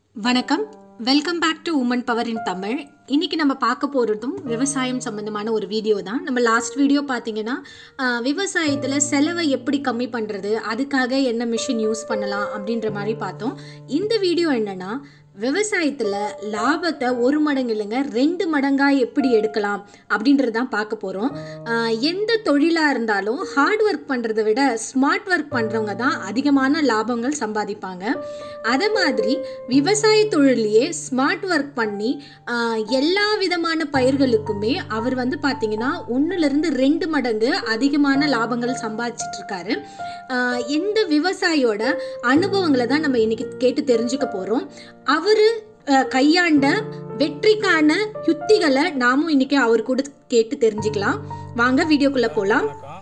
வணக்கம் welcome back to woman power in Tamil இன்னைக்கு நம்ம பார்க்க போகிறதும் விவசாயம் சம்மந்தமான ஒரு வீடியோ தான் நம்ம லாஸ்ட் வீடியோ பார்த்தீங்கன்னா விவசாயத்தில் செலவை எப்படி கம்மி பண்ணுறது அதுக்காக என்ன மிஷின் யூஸ் பண்ணலாம் அப்படின்ற மாதிரி பார்த்தோம் இந்த வீடியோ என்னன்னா விவசாயத்தில் லாபத்தை ஒரு மடங்கு இல்லைங்க ரெண்டு மடங்காக எப்படி எடுக்கலாம் அப்படின்றது தான் பார்க்க போகிறோம் எந்த தொழிலாக இருந்தாலும் ஹார்ட் ஒர்க் பண்ணுறதை விட ஸ்மார்ட் ஒர்க் பண்ணுறவங்க தான் அதிகமான லாபங்கள் சம்பாதிப்பாங்க அதை மாதிரி விவசாய தொழிலையே ஸ்மார்ட் ஒர்க் பண்ணி ஆஹ், எல்லா விதமான பயிர்களுக்குமே அவர் வந்து பார்த்தீங்கன்னா ஒன்றுலேருந்து ரெண்டு மடங்கு அதிகமான லாபங்கள் சம்பாதிச்சிட்டு இருக்காரு ஆஹ், இந்த விவசாயியோட அனுபவங்களை தான் நம்ம இன்னைக்கு கேட்டு தெரிஞ்சுக்க போகிறோம் அவர் கையாண்ட வெற்றிக்கான யுத்திகளை நாமும் இன்னைக்கு அவர் கூட கேட்டு தெரிஞ்சுக்கலாம் வாங்க வீடியோக்குள்ள போகலாம் வணக்கம்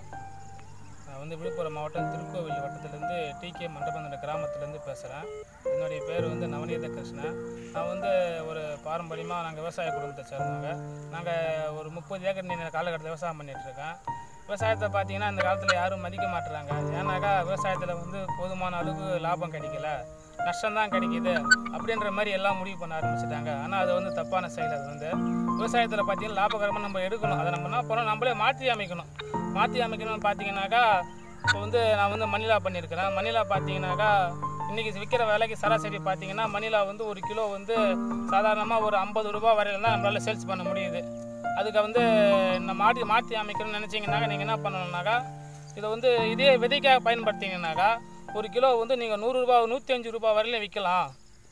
நான் வந்து விழுப்புரம் மாவட்டம் திருக்கோவில் வட்டத்திலேருந்து டிகே மண்டபம் கிராமத்துலேருந்து பேசுகிறேன் என்னுடைய பேர் வந்து நவநீத கிருஷ்ணன் நான் வந்து ஒரு பாரம்பரியமாக நாங்கள் விவசாய குடும்பத்தை சேர்ந்தவங்க நாங்கள் ஒரு முப்பது ஏக்கர் நீண்ட காலகட்டத்தில் விவசாயம் பண்ணிட்டு இருக்கேன் விவசாயத்தை பார்த்தீங்கன்னா இந்த காலத்தில் யாரும் மதிக்க மாட்டுறாங்க ஏன்னாக்கா விவசாயத்தில் வந்து போதுமான அளவுக்கு லாபம் கிடைக்கல நஷ்டம்தான் கிடைக்குது அப்படின்ற மாதிரி எல்லாம் முடிவு பண்ண ஆரம்பிச்சிட்டாங்க ஆனால் அது வந்து தப்பான செயல் அது வந்து விவசாயத்தில் பார்த்தீங்கன்னா லாபகரமாக நம்ம எடுக்கணும் அதை நம்ம என்ன பண்ணணும் நம்மளே மாற்றி அமைக்கணும் மாற்றி அமைக்கணும்னு பார்த்தீங்கன்னாக்கா இப்போ வந்து நான் வந்து மணிலா பண்ணியிருக்கிறேன் மணிலா பார்த்தீங்கன்னாக்கா இன்றைக்கி விற்கிற விலைக்கு சராசரி பார்த்தீங்கன்னா மணிலா வந்து ஒரு கிலோ வந்து சாதாரணமாக ஒரு ஐம்பது ரூபா வரையில தான் நம்மளால் சேல்ஸ் பண்ண முடியுது அதுக்கு வந்து நான் மாற்றி மாற்றி அமைக்கணும்னு நினச்சிங்கனாக்கா நீங்கள் என்ன பண்ணணும்னாக்கா இதை வந்து இதே விதைக்காக பயன்படுத்திங்கனாக்கா ஒரு கிலோ வந்து நீங்கள் நூறுரூபா நூற்றி அஞ்சு ரூபா வரையிலும் விற்கலாம்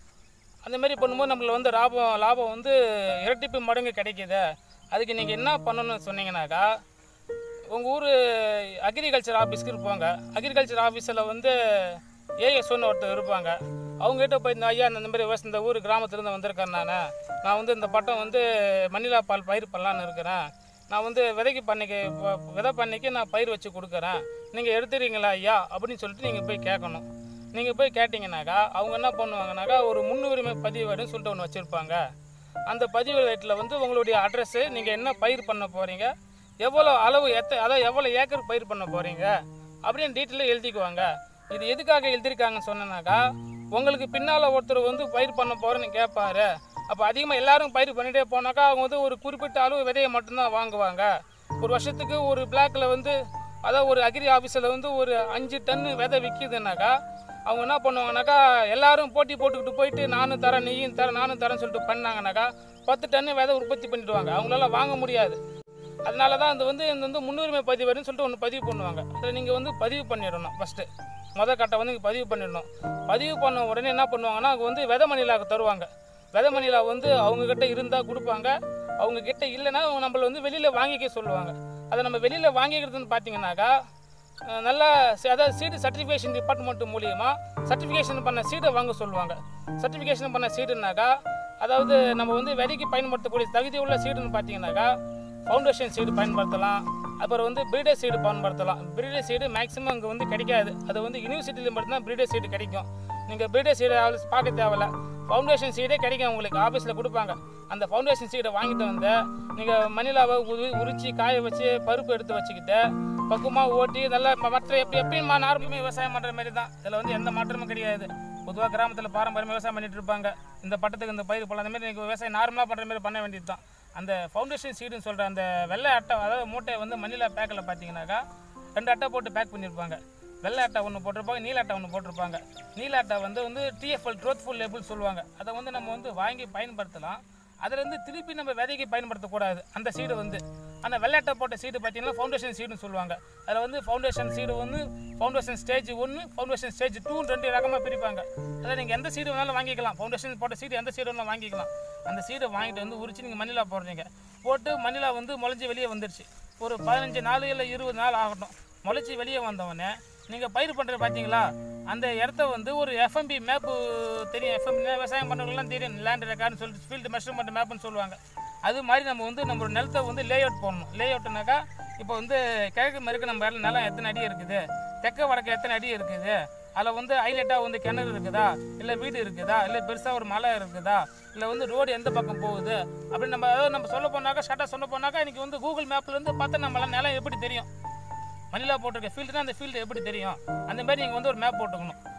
அந்த மாதிரி பண்ணும்போது நம்மளுக்கு வந்து லாபம் லாபம் வந்து இரட்டிப்பு மடங்கு கிடைக்குது அதுக்கு நீங்கள் என்ன பண்ணணும்னு சொன்னீங்கன்னாக்கா உங்கள் ஊர் அக்ரிகல்ச்சர் ஆஃபீஸ்க்கு போங்க அக்ரிகல்ச்சர் ஆஃபீஸில் வந்து ஏஎஸ்ஓன்னு ஒருத்தர் இருப்பாங்க அவங்ககிட்ட போய் இந்த ஐயா இந்த மாதிரி விவசாய இந்த ஊர் கிராமத்துலேருந்து வந்திருக்கேன் நான் நான் வந்து இந்த பட்டம் வந்து மணிலா பால் பயிர் பண்ணலான்னு இருக்கிறேன் நான் வந்து விதைக்கு பண்ணைக்கு வ- விதை பண்ணைக்கு நான் பயிர் வச்சு கொடுக்குறேன் நீங்கள் எடுத்துறீங்களா ஐயா அப்படின்னு சொல்லிட்டு நீங்கள் போய் கேட்கணும் நீங்கள் போய் கேட்டிங்கனாக்கா அவங்க என்ன பண்ணுவாங்கனாக்கா ஒரு முன்னுரிமை பதிவேடுன்னு சொல்லிட்டு ஒன்று வச்சுருப்பாங்க அந்த பதிவேட்டில் வந்து உங்களுடைய அட்ரஸ்ஸு நீங்கள் என்ன பயிர் பண்ண போகிறீங்க எவ்வளோ அளவு எத்த அதாவது எவ்வளோ ஏக்கர் பயிர் பண்ண போகிறீங்க அப்படின்னு டீட்டெயிலாக எழுதிக்குவாங்க இது எதுக்காக எழுதியிருக்காங்கன்னு சொன்னனாக்கா உங்களுக்கு பின்னால் ஒருத்தர் வந்து பயிர் பண்ண போகிறேன்னு கேட்பாரு அப்போ அதிகமாக எல்லாரும் பயிர் பண்ணிகிட்டே போனாக்கா அவங்க வந்து ஒரு குறிப்பிட்ட அளவு விதையை மட்டும்தான் வாங்குவாங்க ஒரு வருஷத்துக்கு ஒரு பிளாக்ல வந்து அதாவது ஒரு அக்ரி ஆஃபீஸில் வந்து ஒரு அஞ்சு டன்னு விதை விற்கிதுனாக்கா அவங்க என்ன பண்ணுவாங்கனாக்கா எல்லாரும் போட்டி போட்டுக்கிட்டு போயிட்டு நானும் தரேன் நீயும் தரேன் நானும் தரேன்னு சொல்லிட்டு பண்ணாங்கனாக்கா பத்து டன்னு விதை உற்பத்தி பண்ணிடுவாங்க அவங்களால வாங்க முடியாது அதனால தான் அது வந்து இந்த வந்து முன்னுரிமை பதிவுன்னு சொல்லிட்டு ஒன்று பதிவு பண்ணுவாங்க அதில் நீங்கள் வந்து பதிவு பண்ணிடணும் ஃபஸ்ட்டு மொதல் கட்டை வந்து இங்க பதிவு பண்ணிடணும் பதிவு பண்ண உடனே என்ன பண்ணுவாங்கன்னா அவங்க வந்து விதை மணிலாக்கு தருவாங்க விதை மணிலா வந்து அவங்கக்கிட்ட இருந்தால் கொடுப்பாங்க அவங்க கிட்ட இல்லைன்னா அவங்க நம்மள வந்து வெளியில் வாங்கிக்க சொல்லுவாங்க அதை நம்ம வெளியில் வாங்கிக்கிறதுன்னு பார்த்தீங்கன்னாக்கா அஹ், நல்லா சி- அதாவது சீடு சர்டிஃபிகேஷன் டிபார்ட்மெண்ட் மூலியமா சர்டிஃபிகேஷன் பண்ண சீடை வாங்க சொல்லுவாங்க சர்டிஃபிகேஷன் பண்ண சீடுனாக்கா அதாவது நம்ம வந்து விதைக்கு பயன்படுத்தக்கூடிய தகுதி உள்ள சீடுன்னு பார்த்தீங்கன்னாக்கா ஃபவுண்டேஷன் சீடு பயன்படுத்தலாம் அப்புறம் வந்து பிரீடர் சீடு பயன்படுத்தலாம் பிரீடர் சீடு மேக்ஸிமம் அங்கே வந்து கிடைக்காது அது வந்து யூனிவர்சிட்டியில் மட்டும்தான் பிரீடர் சீடு கிடைக்கும் நீங்கள் பிரீடர் சீடை பார்க்க தேவையில்ல ஃபவுண்டேஷன் சீடே கிடைக்கும் உங்களுக்கு ஆஃபீஸில் கொடுப்பாங்க அந்த ஃபவுண்டேஷன் சீடை வாங்கிட்டு வந்து நீங்கள் மணிலாவை உரி உரிச்சு காய வச்சு பருப்பு எடுத்து வச்சுக்கிட்டு பக்குவமாக ஓட்டி நல்லா ம- மற்ற எப்படி எப்பயும் நார்மலுமே விவசாயம் பண்ணுற மாதிரி தான் இதில் வந்து எந்த மாற்றமும் கிடையாது பொதுவாக கிராமத்தில் பாரம்பரியம் விவசாயம் பண்ணிட்டு இருப்பாங்க இந்த பட்டத்துக்கு இந்த பயிர் போல அந்த மாதிரி நீங்கள் விவசாயம் நார்மலாக பண்ணுற மாதிரி பண்ண வேண்டியது தான் அந்த ஃபவுண்டேஷன் சீடுன்னு சொல்கிற அந்த வெள்ளை அட்டை அதாவது மூட்டை வந்து மணிலா பேக்கில் பார்த்தீங்கன்னாக்கா ரெண்டு அட்டை போட்டு பேக் பண்ணியிருப்பாங்க வெள்ளை அட்டை ஒன்று போட்டிருப்பாங்க நீல அட்டை ஒன்று போட்டிருப்பாங்க நீல அட்டை வந்து வந்து டிஎஃப்எல் ட்ரோத்ஃபுல் லேபிள் சொல்லுவாங்க அதை வந்து நம்ம வந்து வாங்கி பயன்படுத்தலாம் அதுலேருந்து திருப்பி நம்ம விதைக்கு பயன்படுத்தக்கூடாது அந்த சீடு வந்து அந்த வெள்ளை அட்டை போட்ட சீடு பார்த்தீங்கன்னா ஃபவுண்டேஷன் சீடுன்னு சொல்லுவாங்க அதில் வந்து ஃபவுண்டேஷன் சீடு ஒன்று ஃபவுண்டேஷன் ஸ்டேஜ் ஒன்று ஃபவுண்டேஷன் ஸ்டேஜ் டூன்னு ரெண்டு ரகமாக பிரிப்பாங்க அதில் நீங்கள் எந்த சீடு வேணாலும் வாங்கிக்கலாம் ஃபவுண்டேஷன் போட்ட சீடு எந்த சீடு வேணாலும் வாங்கிக்கலாம் அந்த சீடை வாங்கிட்டு வந்து உரிச்சு நீங்கள் மணிலா போடுறீங்க போட்டு மணிலா வந்து முளைஞ்சி வெளியே வந்துருச்சு ஒரு பதினஞ்சு நாள் இல்லை இருபது நாள் ஆகட்டும் முளைச்சி வெளியே வந்தவொடனே நீங்கள் பயிர் பண்ணுறது பார்த்தீங்களா அந்த இடத்த வந்து ஒரு எஃப்எம்பி மேப்பு தெரியும் எஃப்எம்பி விவசாயம் பண்ணுறவங்களாம் தெரியும் லேண்ட் ரெக்கார்டுன்னு சொல்லிட்டு ஃபீல்டு மெஷர்மெண்ட் மேப்புன்னு சொல்லுவாங்க அது மாதிரி நம்ம வந்து நம்ம ஒரு நிலத்தை வந்து லே அவுட் போடணும் லே அவுட்னாக்கா இப்போ வந்து கிழக்கு மேற்கு நம்ம இடத்துல நிலம் எத்தனை அடி இருக்குது தெற்க வடக்கு எத்தனை அடி இருக்குது அதில் வந்து ஹைலைட்டாக வந்து கிணறு இருக்குதா இல்லை வீடு இருக்குதா இல்லை பெருசாக ஒரு மலை இருக்குதா இல்லை வந்து ரோடு எந்த பக்கம் போகுது அப்படின்னு நம்ம அதாவது நம்ம சொல்ல போனாக்கா ஷார்ட்டாக சொல்ல போனாக்கா இன்றைக்கி வந்து கூகுள் மேப்லேருந்து பார்த்தா நம்மளால நிலம் எப்படி தெரியும் மணிலா போட்டிருக்க ஃபீல்டுனா அந்த ஃபீல்டு எப்படி தெரியும் அந்த மாதிரி நீங்கள் வந்து ஒரு மேப் போட்டுக்கணும்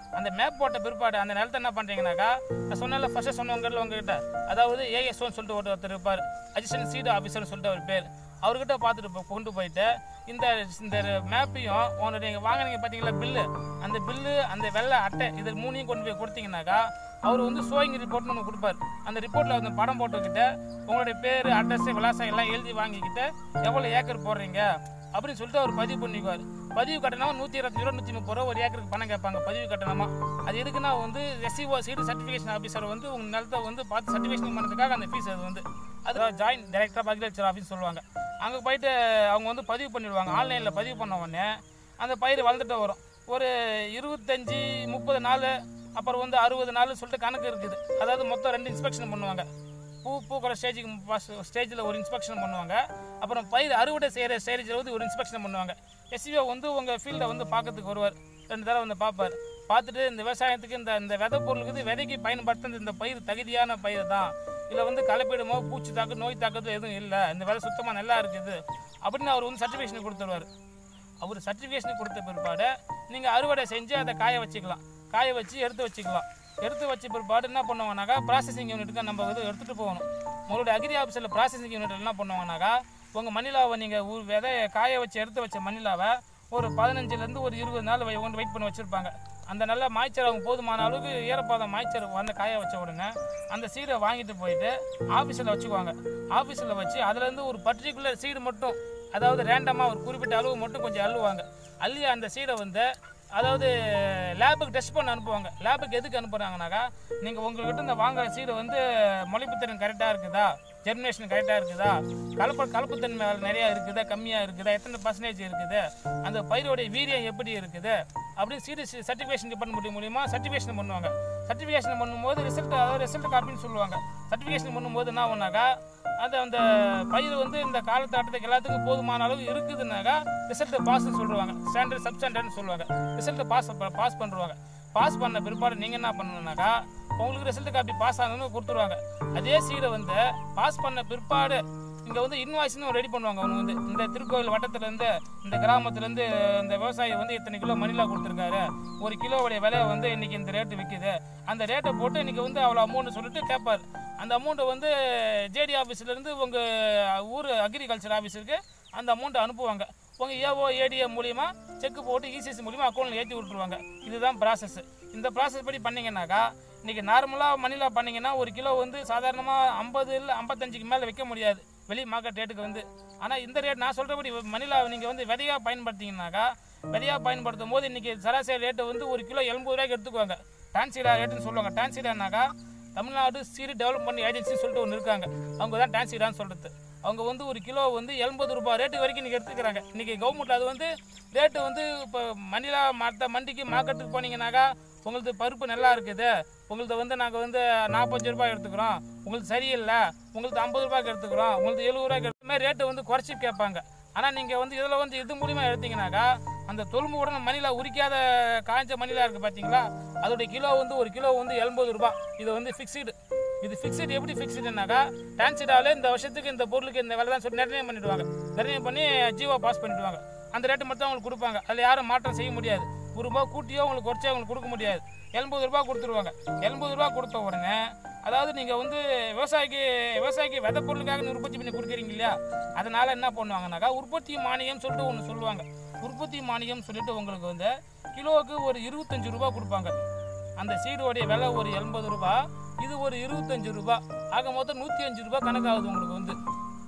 அந்த மேப் போட்ட பிற்பாடு அந்த நிலத்தை என்ன பண்ணுறீங்கனாக்கா நான் சொன்னல ஃபஸ்ட்டு சொன்னவங்கல உங்ககிட்ட அதாவது ஏஎஸ்ஓன்னு சொல்லிட்டு ஒரு ஒருத்தர் இருப்பார் அசிஸ்டன்ட் சீடு ஆஃபீஸர்னு சொல்லிட்டு அவர் பேர் அவர்கிட்ட பார்த்துட்டு போ- கொண்டு போயிட்டு இந்த இந்த மேப்பையும் உன்னுடைய வாங்கினீங்க பார்த்தீங்களா பில்லு அந்த பில்லு அந்த வெள்ளை அட்டை இது மூணையும் கொண்டு போய் கொடுத்தீங்கன்னாக்கா அவர் வந்து சோயிங் ரிப்போர்ட்னு ஒன்று கொடுப்பார் அந்த ரிப்போர்ட்டில் வந்து படம் போட்டுக்கிட்டு உங்களுடைய பேர் அட்ரஸ் விலாசம் எல்லாம் எழுதி வாங்கிக்கிட்டு எவ்வளோ ஏக்கர் போடுறீங்க அப்படின்னு சொல்லிட்டு அவர் பதிவு பண்ணிக்குவார் பதிவு கட்டணமா நூற்றி இருபத்தஞ்சு ரூபா நூற்றி முப்பது ரூபா ஒரு ஏக்கருக்கு பணம் கேட்பாங்க பதிவு கட்டணமா அது எதுக்குன்னா வந்து எஸ்சிஓ சீடு சர்டிஃபிகேஷன் ஆஃபீஸர் வந்து உங்கள் நிலத்தை வந்து பார்த்து சர்டிஃபிகேஷன் பண்ணுறதுக்காக அந்த ஃபீஸ் அது வந்து அது joint director of agriculture office சொல்லுவாங்க அங்கே போயிட்டு அவங்க வந்து பதிவு பண்ணிடுவாங்க ஆன்லைனில் பதிவு பண்ண உடனே அந்த பயிர் வளர்ந்துட்டு வரும் ஒரு இருபத்தஞ்சி முப்பது நாள் அப்புறம் வந்து அறுபது நாள் சொல்லிட்டு கணக்கு இருக்குது அதாவது மொத்தம் ரெண்டு இன்ஸ்பெக்ஷன் பண்ணுவாங்க பூ பூக்கிற ஸ்டேஜுக்கு ஸ்டேஜில் ஒரு இன்ஸ்பெக்ஷன் பண்ணுவாங்க அப்புறம் பயிர் அறுவடை செய்கிற ஸ்டேஜில் வந்து ஒரு இன்ஸ்பெக்ஷன் பண்ணுவாங்க எஸ்சிஓ வந்து உங்கள் ஃபீல்டை வந்து பார்க்கறதுக்கு வருவார் ரெண்டு தடவை வந்து பார்ப்பார் பார்த்துட்டு இந்த விவசாயத்துக்கு இந்த இந்த விதை பொருளுக்கு இது விதைக்கு பயன்படுத்துறது இந்த பயிர் தகுதியான பயிர் தான் இதில் வந்து களைப்பிடுமோ பூச்சி தாக்கு நோய் தாக்குதோ எதுவும் இல்லை இந்த விதை சுத்தமாக நல்லா இருக்குது அப்படின்னு அவர் வந்து சர்டிஃபிகேஷன் கொடுத்துருவார் அவர் சர்டிஃபிகேஷன் கொடுத்த பிற்பாடு நீங்கள் அறுவடை செஞ்சு அதை காய வச்சுக்கலாம் காய வச்சு எடுத்து வச்சுக்கலாம் எடுத்து வச்ச பிற்பாடு என்ன பண்ணுவாங்கனாக்கா ப்ராசஸிங் யூனிட்டுக்கு நம்ம இது எடுத்துகிட்டு போகணும் உங்களுடைய அக்ரி ஆஃபீஸில் ப்ராசஸிங் யூனிட் என்ன பண்ணுவாங்கனாக்கா உங்கள் மணிலாவை நீங்கள் ஊர் விதைய காய வச்சு எடுத்து வச்ச மணிலாவை ஒரு பதினஞ்சுலேருந்து ஒரு இருபது நாள் வை- கொண்டு வெயிட் பண்ணி வச்சுருப்பாங்க அந்த நல்ல மாய்ச்சல் அவங்க போதுமான அளவுக்கு ஈரப்பதம் மாய்ச்சல் வந்து காய வச்ச உடனே அந்த சீடை வாங்கிட்டு போயிட்டு ஆஃபீஸில் வச்சுக்குவாங்க ஆஃபீஸில் வச்சு அதுலேருந்து ஒரு பர்டிகுலர் சீடு மட்டும் அதாவது ரேண்டமாக ஒரு குறிப்பிட்ட அளவு மட்டும் கொஞ்சம் அள்ளுவாங்க அள்ளி அந்த சீடை வந்து அதாவது லேபுக்கு டெஸ்ட் பண்ண அனுப்புவாங்க லேபுக்கு எதுக்கு அனுப்புகிறாங்கனாக்கா நீங்கள் உங்கள்கிட்ட இந்த வாங்குற சீடை வந்து மொழிப்புத்திறன் கரெக்டாக இருக்குதா ஜெர்மினேஷன் கரெக்டாக இருக்குதா கலப்பு கலப்புத்தன்மை நிறையா இருக்குதா கம்மியாக இருக்குதா எத்தனை பர்சன்டேஜ் இருக்குது அந்த பயிரோடைய வீரியம் எப்படி இருக்குது அப்படின்னு சீடு சர்டிஃபிகேஷன் பண்ண முடியும் மூலியமா சர்டிஃபிகேஷன் பண்ணுவாங்க சர்டிஃபிகேஷன் பண்ணும்போது ரிசல்ட் அதாவது ரிசல்ட் காப்பின்னு சொல்லுவாங்க சர்டிஃபிகேஷன் பண்ணும்போது என்ன ஆகுனாக்கா அது அந்த பயிர் வந்து இந்த காலத்தாட்டத்துக்கு எல்லாத்துக்கும் போதுமான அளவு இருக்குதுன்னாக்கா ரிசல்ட் பாஸ்ன்னு சொல்லுவாங்க ஸ்டாண்டர்ட் சப் ஸ்டாண்டர்ட்னு சொல்லுவாங்க ரிசல்ட் பாஸ் பாஸ் பண்ணுவாங்க பாஸ் பண்ண பிற்பாடு நீங்கள் என்ன பண்ணணும்னாக்கா உங்களுக்கு ரிசல்ட் காப்பி பாஸ் ஆனதுன்னு கொடுத்துருவாங்க அதே சீடை வந்து பாஸ் பண்ண பிற்பாடு இங்கே வந்து இன்வாய்ஸ்னு ரெடி பண்ணுவாங்க அவங்க வந்து இந்த திருக்கோயில் வட்டத்துலேருந்து இந்த கிராமத்துலேருந்து இந்த விவசாயி வந்து இத்தனை கிலோ மணிலா கொடுத்துருக்காரு ஒரு கிலோவுடைய விலை வந்து இன்னைக்கு இந்த ரேட்டு விற்கிது அந்த ரேட்டை போட்டு இன்னைக்கு வந்து அவ்வளோ அமௌண்ட் சொல்லிட்டு கேட்பார் அந்த அமௌண்ட்டை வந்து ஜேடி ஆஃபீஸ்லேருந்து உங்கள் ஊர் அக்ரிகல்ச்சர் ஆஃபீஸருக்கு அந்த அமௌண்ட்டை அனுப்புவாங்க உங்கள் ஏஓ ஏடிஎம் மூலியமா செக் போட்டு இசிஎஸ் மூலியமா அக்கௌண்ட்டில் ஏற்றி விட்டுருவாங்க இதுதான் ப்ராசஸ் இந்த ப்ராசஸ் படி பண்ணீங்கன்னாக்கா இன்றைக்கி நார்மலாக மணிலா பண்ணீங்கன்னா ஒரு கிலோ வந்து சாதாரணமாக ஐம்பது இல்லை ஐம்பத்தஞ்சுக்கு மேலே விற்க முடியாது வெளி மார்க்கெட் ரேட்டுக்கு வந்து ஆனால் இந்த ரேட் நான் சொல்கிறபடி மணிலா நீங்கள் வந்து விதையாக பயன்படுத்திங்கனாக்கா விதையாக பயன்படுத்தும் போது இன்றைக்கி சராசரி ரேட்டு வந்து ஒரு கிலோ எண்பது ரூபாய்க்கு எடுத்துக்குவாங்க டான்சீடா ரேட்டுன்னு சொல்லுவாங்க டான்சீடானாக்கா தமிழ்நாடு சீரி டெவலப்மெண்ட் ஏஜென்சின்னு சொல்லிட்டு ஒன்று இருக்காங்க அவங்க தான் டான்சீடான்னு சொல்கிறது அவங்க வந்து ஒரு கிலோ வந்து எண்பது ரூபாய் ரேட்டு வரைக்கும் இன்றைக்கி எடுத்துக்கிறாங்க இன்றைக்கி கவர்மெண்ட் அது வந்து ரேட்டு வந்து இப்போ மணிலா மற்ற மண்டிக்கு மார்க்கெட்டுக்கு போனீங்கன்னாக்கா உங்களது பருப்பு நல்லா இருக்குது உங்களது வந்து நாங்கள் வந்து நாற்பத்தஞ்சு ரூபாய் எடுத்துக்கிறோம் உங்களுக்கு சரியில்லை உங்களுக்கு ஐம்பது ரூபாய்க்கு எடுத்துக்கிறோம் உங்களுக்கு எழுபது ரூபாய்க்கு எடுத்து மாதிரி ரேட்டு வந்து குறைச்சி கேட்பாங்க ஆனால் நீங்கள் வந்து இதில் வந்து இது மூலிமா எடுத்தீங்கன்னாக்கா அந்த தொழும்பு உடனே மணிலா உரிக்காத காய்ஞ்ச மணிலா இருக்குது பார்த்தீங்களா அதோடைய கிலோ வந்து ஒரு கிலோ வந்து எண்பது ரூபாய் இது வந்து ஃபிக்ஸ்டு இது ஃபிக்ஸ்டு எப்படி ஃபிக்ஸ்டுனாக்கா டான்சிடாவில் இந்த வருஷத்துக்கு இந்த பொருளுக்கு இந்த விலை தான் சொல்லி நிர்ணயம் பண்ணிடுவாங்க நிர்ணயம் பண்ணி ஜீவோ பாஸ் பண்ணிடுவாங்க அந்த ரேட்டு மட்டும் அவங்களுக்கு கொடுப்பாங்க அதில் யாரும் மாற்றம் செய்ய முடியாது ஒரு ரூபா கூட்டியோ உங்களுக்கு குறைச்சோ அவங்களுக்கு கொடுக்க முடியாது எண்பது ரூபா கொடுத்துருவாங்க எண்பது ரூபா கொடுத்த உடனே அதாவது நீங்கள் வந்து விவசாயிக்கு விவசாயிக்கு விதை பொருளுக்காக உற்பத்தி பண்ணி கொடுக்குறீங்க இல்லையா அதனால் என்ன பண்ணுவாங்கனாக்கா உற்பத்தி மானியம் சொல்லிட்டு ஒன்று சொல்லுவாங்க உற்பத்தி மானியம் சொல்லிட்டு உங்களுக்கு வந்து கிலோவுக்கு ஒரு இருபத்தஞ்சு ரூபா கொடுப்பாங்க அந்த சீடோடைய விலை ஒரு எண்பது ரூபா இது ஒரு இருபத்தஞ்சு ரூபா ஆக மொத்தம் நூற்றி அஞ்சு ரூபா கணக்காகுது உங்களுக்கு வந்து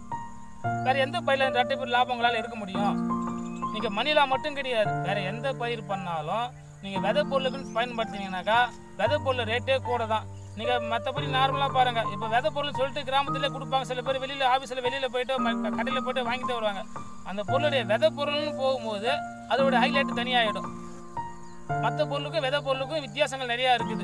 வேற எந்த பயிரில் ரெட்டை பேர் லாபம் உங்களால் எடுக்க முடியும் நீங்கள் மணிலா மட்டும் கிடையாது வேற எந்த பயிர் பண்ணாலும் நீங்கள் விதை பொருளுக்குன்னு பயன்படுத்தினீங்கன்னாக்கா விதை பொருள் ரேட்டே கூட தான் நீங்கள் மற்றபடி நார்மலாக பாருங்கள் இப்போ விதை பொருள் சொல்லிட்டு கிராமத்திலே கொடுப்பாங்க சில பேர் வெளியில் ஆஃபீஸில் வெளியில் போயிட்டு ம- கடையில் போயிட்டு வாங்கிட்டு வருவாங்க அந்த பொருளுடைய விதை பொருள்னு போகும்போது அதோட ஹைலைட் தனியாகிடும் மற்ற பொருளுக்கும் விதை பொருளுக்கும் வித்தியாசங்கள் நிறையா இருக்குது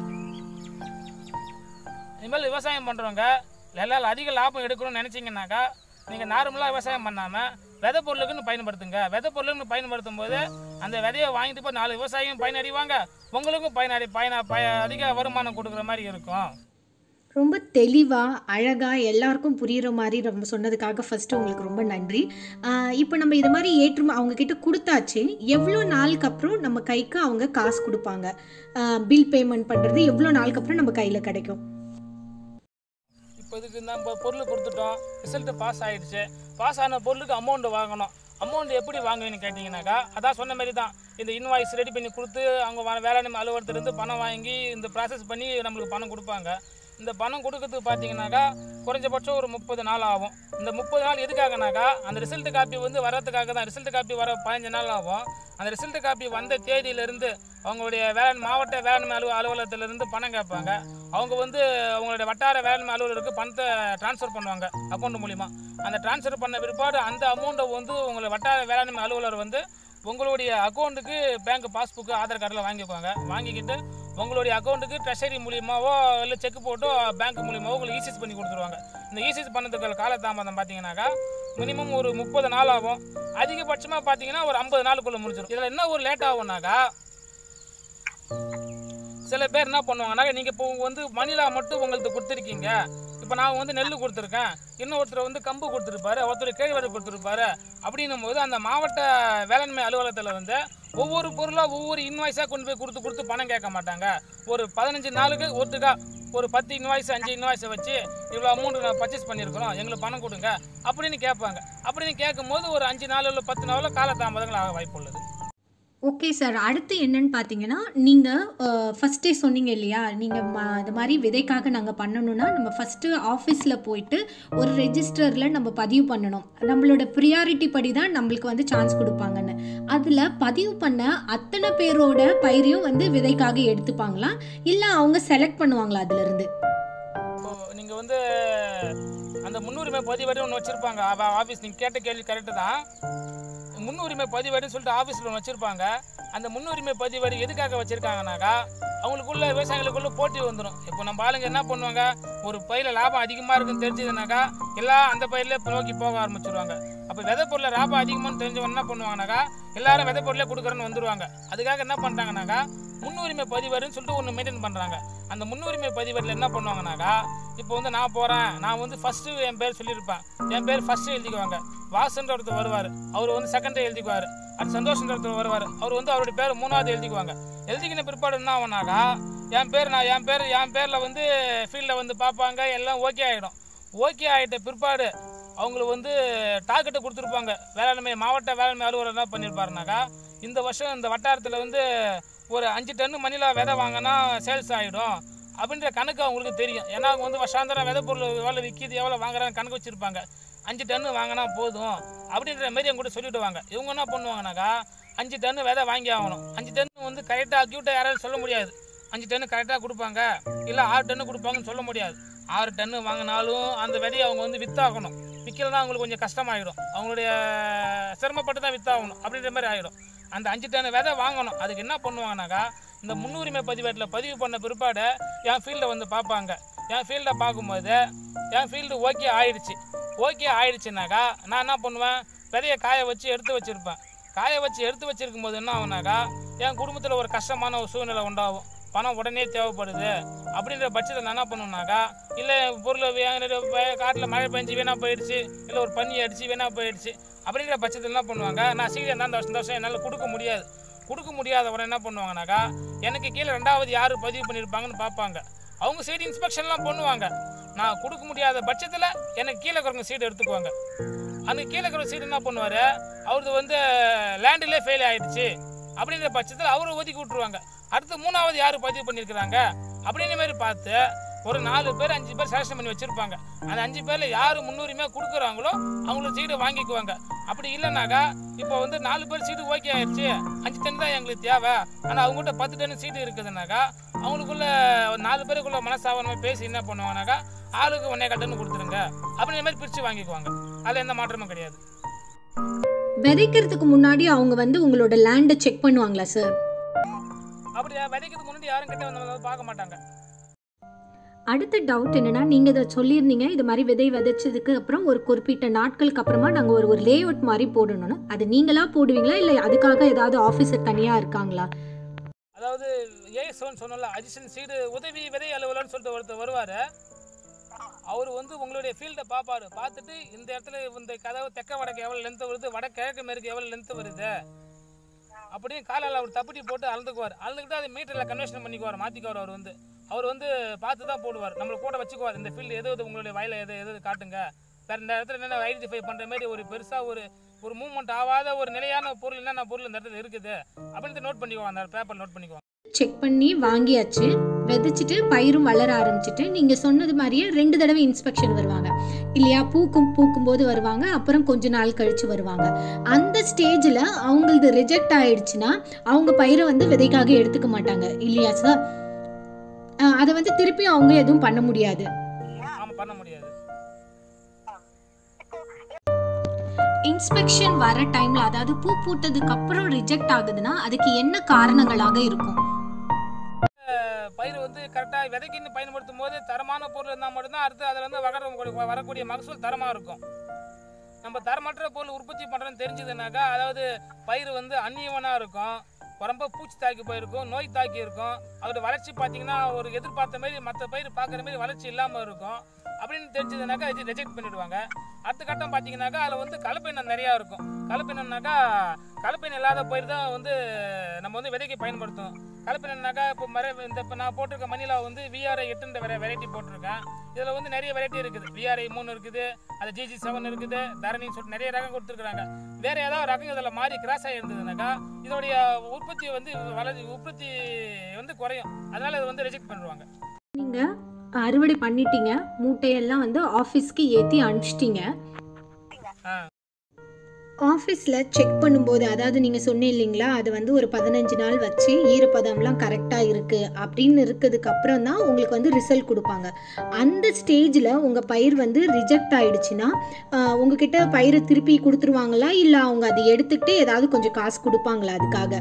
இனிமேல் விவசாயம் பண்ணுறவங்க எல்லாம் அதிக லாபம் எடுக்கணும்னு நினச்சிங்கனாக்கா நீங்கள் நார்மலாக விவசாயம் பண்ணாமல் விதை பொருளுக்குன்னு பயன்படுத்துங்க விதை பொருளுக்குன்னு பயன்படுத்தும் போது அந்த விதையை வாங்கிட்டு போய் நாலு விவசாயியும் பயனடைவாங்க உங்களுக்கும் பயனடை பயன பய அதிக வருமானம் கொடுக்குற மாதிரி இருக்கும் ரொம்ப தெளிவாக அழகாக எல்லாருக்கும் புரிகிற மாதிரி ரொம்ப சொன்னதுக்காக ஃபஸ்ட்டு உங்களுக்கு ரொம்ப நன்றி ஆஹ் இப்போ நம்ம இது மாதிரி ஏற்றும் அவங்க கிட்ட கொடுத்தாச்சு எவ்வளோ நாளுக்கு அப்புறம் நம்ம கைக்கு அவங்க காசு கொடுப்பாங்க பில் பேமெண்ட் பண்ணுறது எவ்வளோ நாளுக்கு அப்புறம் நம்ம கையில் கிடைக்கும் இப்போ இதுக்கு நம்ம பொருள் கொடுத்துட்டோம் ரிசல்ட்டு பாஸ் ஆயிடுச்சு பாஸ் ஆன பொருளுக்கு அமௌண்ட் வாங்கணும் அமௌண்ட் எப்படி வாங்குவீங்கன்னு கேட்டிங்கனாக்கா அதான் சொன்ன மாதிரி தான் இந்த இன்வாய்ஸ் ரெடி பண்ணி கொடுத்து அவங்க வ- வேளாண்மை அலுவலகத்திலேருந்து பணம் வாங்கி இந்த ப்ராசஸ் பண்ணி நம்மளுக்கு பணம் கொடுப்பாங்க இந்த பணம் கொடுக்கறதுக்கு பார்த்தீங்கன்னாக்கா குறைஞ்சபட்சம் ஒரு முப்பது நாள் ஆகும் இந்த முப்பது நாள் எதுக்காகனாக்கா அந்த ரிசல்ட் காப்பி வந்து வரதுக்காக தான் ரிசல்ட் காப்பி வர பதினஞ்சு நாள் ஆகும் அந்த ரிசல்ட் காப்பி வந்த தேதியிலிருந்து அவங்களுடைய வேளாண் மாவட்ட வேளாண்மை அலுவ அலுவலகத்திலிருந்து பணம் கேட்பாங்க அவங்க வந்து அவங்களுடைய வட்டார வேளாண்மை அலுவலருக்கு பணத்தை ட்ரான்ஸ்ஃபர் பண்ணுவாங்க அக்கௌண்ட் மூலிமா அந்த ட்ரான்ஸ்ஃபர் பண்ண பிற்பாடு அந்த அமௌண்ட்டை வந்து உங்களை வட்டார வேளாண்மை அலுவலர் வந்து உங்களுடைய அக்கௌண்ட்டுக்கு பேங்க் பாஸ்புக்கு ஆதார் கார்டில் வாங்கிக்குவாங்க வாங்கிக்கிட்டு உங்களுடைய அக்கௌண்ட்டுக்கு ட்ரெஷரி மூலியமாவோ இல்லை செக் போட்டோ பேங்க் மூலியமாவோ உங்களுக்கு ஈசிஸ் பண்ணி கொடுத்துருவாங்க இந்த ஈசிஸ் பண்ணதுக்கு காலதாமதம் பார்த்தீங்கன்னாக்கா மினிமம் ஒரு முப்பது நாள் ஆகும் அதிகபட்சமாக பார்த்தீங்கன்னா ஒரு ஐம்பது நாளுக்குள்ளே முடிச்சிடும் இதில் என்ன ஒரு லேட் ஆகும்னாக்கா சில பேர் என்ன பண்ணுவாங்கன்னா நீங்கள் இப்போ வந்து மணிலா மட்டும் உங்களுக்கு கொடுத்துருக்கீங்க இப்போ நான் வந்து நெல் கொடுத்துருக்கேன் இன்னொருத்தர் வந்து கம்பு கொடுத்துருப்பாரு ஒருத்தர் கேழ்வரகு கொடுத்துருப்பாரு அப்படின்னும் போது அந்த மாவட்ட வேளாண்மை அலுவலகத்தில் வந்து ஒவ்வொரு பொருளாக ஒவ்வொரு இன்வாய்ஸாக கொண்டு போய் கொடுத்து கொடுத்து பணம் கேட்க மாட்டாங்க ஒரு பதினஞ்சு நாளுக்கு ஒட்டுக்கா ஒரு பத்து இன்வாய்ஸ் அஞ்சு இன்வாய்ஸை வச்சு இவ்வளோ அமௌண்ட் நான் பர்ச்சேஸ் பண்ணியிருக்கிறோம் எங்களுக்கு பணம் கொடுங்க அப்படின்னு கேட்பாங்க அப்படின்னு கேட்கும்போது ஒரு அஞ்சு நாள் இல்லை பத்து நாளில் காலதாமதங்கள் ஆக வாய்ப்பு உள்ளது ஓகே சார் அடுத்து என்னன்னு பார்த்தீங்கன்னா நீங்கள் ஃபஸ்ட்டே சொன்னீங்க இல்லையா நீங்கள் ம இது மாதிரி விதைக்காக நாங்கள் பண்ணணும்னா நம்ம ஃபஸ்ட்டு ஆஃபீஸில் போயிட்டு ஒரு ரெஜிஸ்டரில் நம்ம பதிவு பண்ணணும் நம்மளோட ப்ரியாரிட்டி படி தான் நம்மளுக்கு வந்து சான்ஸ் கொடுப்பாங்கன்னு அதில் பதிவு பண்ண அத்தனை பேரோட பயிரையும் வந்து விதைக்காக எடுத்துப்பாங்களா இல்லை அவங்க செலக்ட் பண்ணுவாங்களா அதுலேருந்து இப்போ நீங்கள் வந்து அந்த முன்னுரிமை பதிவேடு ஒன்று வச்சுருப்பாங்க ஆஃபீஸ் நீங்கள் கேட்ட கேள்வி கரெக்டு தான் முன்னுரிமை பதிவேடுன்னு சொல்லிட்டு ஆஃபீஸில் ஒன்று வச்சுருப்பாங்க அந்த முன்னுரிமை பதிவேடு எதுக்காக வச்சுருக்காங்கனாக்கா அவங்களுக்குள்ள விவசாயிகளுக்குள்ள போட்டி வந்துடும் இப்போ நம்ம ஆளுங்க என்ன பண்ணுவாங்க ஒரு பயிரில் லாபம் அதிகமாக இருக்குன்னு தெரிஞ்சதுனாக்கா எல்லாம் அந்த பயிரிலே நோக்கி போக ஆரம்பிச்சிருவாங்க அப்போ விதை பொருளை லாபம் அதிகமானு தெரிஞ்சவங்க என்ன பண்ணுவாங்கனாக்கா எல்லாரும் விதை பொருளே கொடுக்குறேன்னு வந்துருவாங்க அதுக்காக என்ன பண்ணுறாங்கனாக்கா முன்னுரிமை பதிவேடுன்னு சொல்லிட்டு ஒன்று மெயின்டைன் பண்ணுறாங்க அந்த முன்னுரிமை பதிவேட்டில் என்ன பண்ணுவாங்கனாக்கா இப்போ வந்து நான் போகிறேன் நான் வந்து ஃபஸ்ட்டு என் பேர் சொல்லியிருப்பேன் என் பேர் ஃபஸ்ட்டு எழுதிக்குவாங்க வாசுன்ற ஒருத்தர் வருவார் அவர் வந்து செகண்ட் எழுதிக்குவார் அது சந்தோஷன்ற ஒருத்தர் வருவார் அவர் வந்து அவருடைய பேர் மூணாவது எழுதிக்குவாங்க எழுதிக்கின பிற்பாடு என்ன ஆகுனாக்கா என் பேர் நான் என் பேர் என் பேரில் வந்து ஃபீல்டில் வந்து பார்ப்பாங்க எல்லாம் ஓகே ஆகிடும் ஓகே ஆகிட்ட பிற்பாடு அவங்களுக்கு வந்து டார்கெட்டை கொடுத்துருப்பாங்க வேளாண்மை மாவட்ட வேளாண்மை அலுவலர் என்ன பண்ணியிருப்பாருனாக்கா இந்த வருஷம் இந்த வட்டாரத்தில் வந்து ஒரு அஞ்சு டன்னு மணிலா விதை வாங்கினா சேல்ஸ் ஆகிடும் அப்படின்ற கணக்கு அவங்களுக்கு தெரியும் ஏன்னா அவங்க வந்து வருஷாந்திரம் விதை பொருள் எவ்வளோ விற்கிது எவ்வளோ வாங்குறாங்க கணக்கு வச்சுருப்பாங்க அஞ்சு டன்னு வாங்கினா போதும் அப்படின்ற மாரி அவங்க கூட சொல்லிவிடுவாங்க இவங்க என்ன பண்ணுவாங்கனாக்கா அஞ்சு டன்னு விதை வாங்கி ஆகணும் அஞ்சு டன்னு வந்து கரெக்டாக அக்யூட்டாக யாராலும் சொல்ல முடியாது அஞ்சு டன்னு கரெக்டாக கொடுப்பாங்க இல்லை ஆறு டன்னு கொடுப்பாங்கன்னு சொல்ல முடியாது ஆறு டன்னு வாங்கினாலும் அந்த விதையை அவங்க வந்து வித்தாகணும் விற்கலன்னா அவங்களுக்கு கொஞ்சம் கஷ்டமாயிடும் அவங்களுடைய சிரமப்பட்டு தான் வித்தாகணும் அப்படின்ற மாதிரி ஆகிடும் அந்த அஞ்சு டன் விதை வாங்கணும் அதுக்கு என்ன பண்ணுவாங்கனாக்கா இந்த முன்னுரிமை பதிவேட்டில் பதிவு பண்ண பிற்பாடு என் ஃபீல்டை வந்து பார்ப்பாங்க என் ஃபீல்டை பார்க்கும்போது என் ஃபீல்டு ஓகே ஆயிடுச்சு ஓகே ஆயிடுச்சுனாக்கா நான் என்ன பண்ணுவேன் விதையை காய வச்சு எடுத்து வச்சுருப்பேன் காய வச்சு எடுத்து வச்சிருக்கும் போது என்ன ஆகுனாக்கா என் குடும்பத்தில் ஒரு கஷ்டமான ஒரு சூழ்நிலை உண்டாகும் பணம் உடனே தேவைப்படுது அப்படின்ற பட்சத்தில் நான் என்ன பண்ணுவேனாக்கா இல்லை பொருள் காட்டில் மழை பெஞ்சு வீணாக போயிடுச்சு இல்லை ஒரு பனி அடிச்சு வீணாக போயிடுச்சு அப்படின்ற பட்சத்தில் என்ன பண்ணுவாங்க நான் சீக்கிரம் தான் இந்த வருஷம் இந்த வருஷம் என்னால் கொடுக்க முடியாது கொடுக்க முடியாத உடனே என்ன பண்ணுவாங்கனாக்கா எனக்கு கீழே ரெண்டாவது யார் பதிவு பண்ணியிருப்பாங்கன்னு பார்ப்பாங்க அவங்க சைடு இன்ஸ்பெக்ஷன்லாம் பண்ணுவாங்க நான் கொடுக்க முடியாத பட்சத்தில் எனக்கு கீழே இருக்கிறவங்க சீடு எடுத்துக்குவாங்க அந்த கீழே இருக்கிற சீடு என்ன பண்ணுவார் அவரது வந்து லேண்டிலே ஃபெயில் ஆயிடுச்சு அப்படின்ற பட்சத்தில் அவரை ஒதுக்கி விட்டுருவாங்க அடுத்து மூணாவது யார் பதிவு பண்ணியிருக்கிறாங்க அப்படின்ற மாதிரி பார்த்து ஒரு நாலு பேர் அஞ்சு பேர் செலக்ஷன் பண்ணி வச்சிருப்பாங்க அந்த அஞ்சு பேர்ல யார் முன்னுரிமையாக கொடுக்குறாங்களோ அவங்களுக்கு சீடு வாங்கிக்குவாங்க அப்படி இல்லைனாக்கா இப்போ வந்து நாலு பேர் சீடு ஓகே ஆயிடுச்சு அஞ்சு டன் தான் எங்களுக்கு தேவை ஆனால் அவங்ககிட்ட பத்து டன் சீடு இருக்குதுனாக்கா அவங்களுக்குள்ள ஒரு நாலு பேருக்குள்ள மனசாவனமாக பேசி என்ன பண்ணுவாங்கனாக்கா ஆளுக்கு ஒன்னே கட்டன்னு கொடுத்துருங்க அப்படின்ற மாதிரி பிரித்து வாங்கிக்குவாங்க அதில் எந்த மாற்றமும் கிடையாது விதைக்கிறதுக்கு முன்னாடி அவங்க வந்து உங்களோட லேண்டை செக் பண்ணுவாங்களா சார் அப்படி விதைக்கிறதுக்கு முன்னாடி யாரும் கிட்ட வந்து பார்க்க மாட்டாங்க அடுத்த டவுட் என்னன்னா நீங்கள் இதை சொல்லியிருந்தீங்க இது மாதிரி விதை விதைச்சதுக்கு அப்புறம் ஒரு குறிப்பிட்ட நாட்களுக்கு அப்புறமா நாங்கள் ஒரு ஒரு லே அவுட் மாதிரி போடணும்னு அது நீங்களா போடுவீங்களா இல்லை அதுக்காக ஏதாவது ஆஃபீஸர் தனியாக இருக்காங்களா அதாவது ஏஎஸ்ஓன்னு சொன்னல அடிஷன் சீடு உதவி விதை அலுவலர்னு சொல்லிட்டு ஒருத்தர் வருவார் அவர் வந்து உங்களுடைய ஃபீல்டை பார்ப்பாரு பார்த்துட்டு இந்த இடத்துல இந்த கதவு தெக்க வடக்கு எவ்வளோ லென்த்து வருது வட கிழக்கு மேற்கு எவ்வளோ லென்த்து வருது அப்படின்னு காலால் அவர் தப்பட்டி போட்டு அளந்துக்குவார் அளந்துக்கிட்டு அதை மீட்டரில் கன்வர்ஷன் பண்ணிக்குவார் மாற்றிக்குவார் அவர் வந்து அவர் வந்து பார்த்து தான் போடுவார் நம்மளை கூட வச்சுக்குவார் இந்த ஃபீல்டு எது எது உங்களுடைய வயலில் எது எது எது காட்டுங்க வேறு இந்த இடத்துல என்னென்ன ஐடென்டிஃபை பண்ணுற மாதிரி ஒரு பெருசாக ஒரு ஒரு மூவ்மெண்ட் ஆகாத ஒரு நிலையான பொருள் என்னென்ன பொருள் இந்த இடத்துல இருக்குது அப்படின்னு நோட் பண்ணிக்குவாங்க அந்த பேப்பர் நோட் பண்ணிக்குவாங்க செக் பண்ணி வாங்கியாச்சு விதைச்சிட்டு பயிரும் வளர ஆரம்பிச்சிட்டு நீங்கள் சொன்னது மாதிரியே ரெண்டு தடவை இன்ஸ்பெக்ஷன் வருவாங்க இல்லையா பூக்கும் பூக்கும் போது வருவாங்க அப்புறம் கொஞ்ச நாள் கழிச்சு வருவாங்க அந்த ஸ்டேஜில் அவங்களது ரிஜெக்ட் ஆயிடுச்சுன்னா அவங்க பயிரை வந்து விதைக்காக எடுத்துக்க மாட்டாங்க இல்லையா சார் அதை வந்து திருப்பி அவங்க எதுவும் பண்ண முடியாது ஆமாம் பண்ண முடியாது இன்ஸ்பெக்ஷன் வர டைம்ல அதாவது பூ பூத்ததுக்கு அப்புறம் ரிஜெக்ட் ஆகுதுன்னா அதுக்கு என்ன காரணங்களாக இருக்கும் பயிர் வந்து கரெக்டாக விதைக்குன்னு பயன்படுத்தும் போது தரமான பொருள் இருந்தால் மட்டும்தான் அடுத்து அதில் வந்து வகர வரக்கூடிய மகசூல் தரமாக இருக்கும் நம்ம தரமற்ற பொருள் உற்பத்தி பண்ணுறோன்னு தெரிஞ்சதுனாக்கா அதாவது பயிர் வந்து அந்நியவனாக இருக்கும் ரொம்ப பூச்சி தாக்கி போயிருக்கும் நோய் தாக்கி இருக்கும் அதோட வளர்ச்சி பார்த்தீங்கன்னா ஒரு எதிர்பார்த்த மாதிரி மற்ற பயிர் பார்க்குற மாதிரி வளர்ச்சி இல்லாமல் இருக்கும் அப்படின்னு தெரிஞ்சதுனாக்கா ரிஜெக்ட் பண்ணிடுவாங்க அடுத்த கட்டம் பார்த்தீங்கன்னாக்கா அதில் வந்து கலப்பினம் நிறையா இருக்கும் கலப்பினம்னாக்கா கலப்பினம் இல்லாத பயிர் தான் வந்து நம்ம வந்து விதைக்கு பயன்படுத்தும் கலப்பினம்னாக்கா இப்போ மர இந்த இப்போ நான் போட்டிருக்க மணிலா வந்து விஆர்ஐ எட்டுன்ற வெரை வெரைட்டி போட்டிருக்கேன் இதில் வந்து நிறைய வெரைட்டி இருக்குது விஆர்ஐ மூணு இருக்குது அது ஜிஜி செவன் இருக்குது தரணின்னு சொல்லிட்டு நிறைய ரகம் கொடுத்துருக்குறாங்க வேற ஏதாவது ரகம் இதில் மாறி கிராஸ் ஆகி இருந்ததுனாக்கா இதோடைய உற்பத்தி வந்து வளர்ச்சி உற்பத்தி வந்து குறையும் அதனால இதை வந்து ரிஜெக்ட் பண்ணுவாங்க நீங்கள் அறுவடை பண்ணிட்டீங்க மூட்டையெல்லாம் வந்து ஆஃபீஸ்க்கு ஏற்றி அனுப்பிச்சிட்டீங்க ஆ ஆஃபீஸில் செக் பண்ணும்போது அதாவது நீங்கள் சொன்னீங்க இல்லைங்களா அது வந்து ஒரு பதினஞ்சு நாள் வச்சு ஈரப்பதம்லாம் கரெக்டாக இருக்குது அப்படின்னு இருக்கிறதுக்கு அப்புறம் தான் உங்களுக்கு வந்து ரிசல்ட் கொடுப்பாங்க அந்த ஸ்டேஜில் உங்கள் பயிர் வந்து ரிஜெக்ட் ஆயிடுச்சுன்னா ஆஹ், உங்ககிட்ட பயிரை திருப்பி கொடுத்துருவாங்களா இல்லை அவங்க அதை எடுத்துக்கிட்டு ஏதாவது கொஞ்சம் காசு கொடுப்பாங்களா அதுக்காக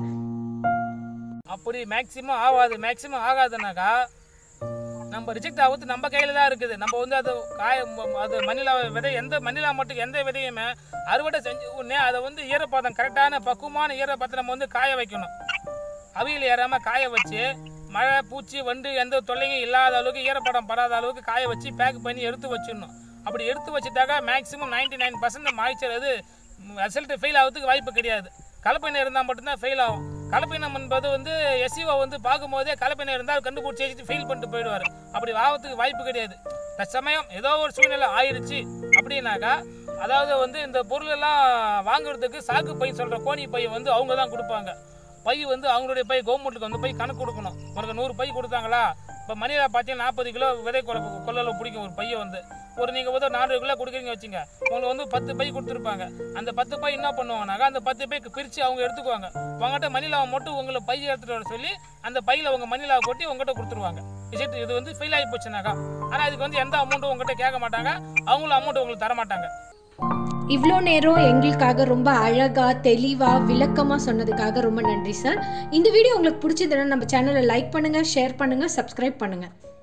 அப்படி மேக்ஸிமம் ஆகாது மேக்ஸிமம் ஆகாதுனாக்கா நம்ம ரிஜெக்ட் ஆகுது நம்ம கையில் தான் இருக்குது நம்ம வந்து அது காய ம- அது மண்ணிலா விதை எந்த மண்ணிலா மட்டும் எந்த விதையுமே அறுவடை செஞ்சு உடனே அதை வந்து ஈரப்பதம் கரெக்டான பக்குவமான ஈரப்பதத்தை நம்ம வந்து காய வைக்கணும் அவியல் ஏறாமல் காய வச்சு மழை பூச்சி வண்டு எந்த தொல்லையும் இல்லாத அளவுக்கு ஈரப்பதம் படாத அளவுக்கு காய வச்சு பேக் பண்ணி எடுத்து வச்சிடணும் அப்படி எடுத்து வச்சுட்டாக்கா maximum ninety nine percent moisture அது ரிசல்ட் ஃபெயில் ஆகிறதுக்கு வாய்ப்பு கிடையாது கலப்பினம் இருந்தால் மட்டும்தான் ஃபெயில் ஆகும் கலப்பினம் என்பது வந்து எஸ்இஓ வந்து பார்க்கும்போதே கலப்பினம் இருந்தால் கண்டுபிடிச்சி வச்சுட்டு ஃபெயில் பண்ணிட்டு போயிடுவார் அப்படி ஆகிறதுக்கு வாய்ப்பு கிடையாது தற்சமயம் ஏதோ ஒரு சூழ்நிலை ஆயிருச்சு அப்படின்னாக்கா அதாவது வந்து இந்த பொருள் எல்லாம் வாங்குறதுக்கு சாக்கு பை சொல்கிற கோணி பை வந்து அவங்க தான் கொடுப்பாங்க பை வந்து அவங்களுடைய பை கவர்மெண்ட்டுக்கு வந்து பை கணக்கு கொடுக்கணும் உனக்கு நூறு பை கொடுத்தாங்களா இப்போ மணியில் பார்த்தீங்கன்னா நாற்பது கிலோ விதை கொலை கொள்ளல பிடிக்கும் ஒரு பையை வந்து ஒரு நீங்கள் வந்து நானூறு கிலோ கொடுக்குறீங்க வச்சுங்க உங்களுக்கு வந்து பத்து பை கொடுத்துருப்பாங்க அந்த பத்து பை என்ன பண்ணுவாங்கனாக்கா அந்த பத்து பை பிரித்து அவங்க எடுத்துக்குவாங்க உங்கள்கிட்ட மணிலாவை மட்டும் உங்களை பை எடுத்துகிட்டு வர சொல்லி அந்த பையில் உங்கள் மணிலாவை கொட்டி உங்கள்கிட்ட கொடுத்துருவாங்க இது இது வந்து ஃபெயில் ஆகி போச்சுனாக்கா ஆனால் இதுக்கு வந்து எந்த அமௌண்ட்டும் உங்கள்கிட்ட கேட்க மாட்டாங்க அவங்களும் அமௌண்ட் உங்களுக்கு தர மாட்டாங்க இவ்வளோ நேரம் எங்களுக்காக ரொம்ப அழகாக தெளிவாக விளக்கமாக சொன்னதுக்காக ரொம்ப நன்றி சார் இந்த வீடியோ உங்களுக்கு பிடிச்சதுன்னா நம்ம சேனலை லைக் பண்ணுங்கள் ஷேர் பண்ணுங்கள் சப்ஸ்கிரைப் பண்ணுங்கள்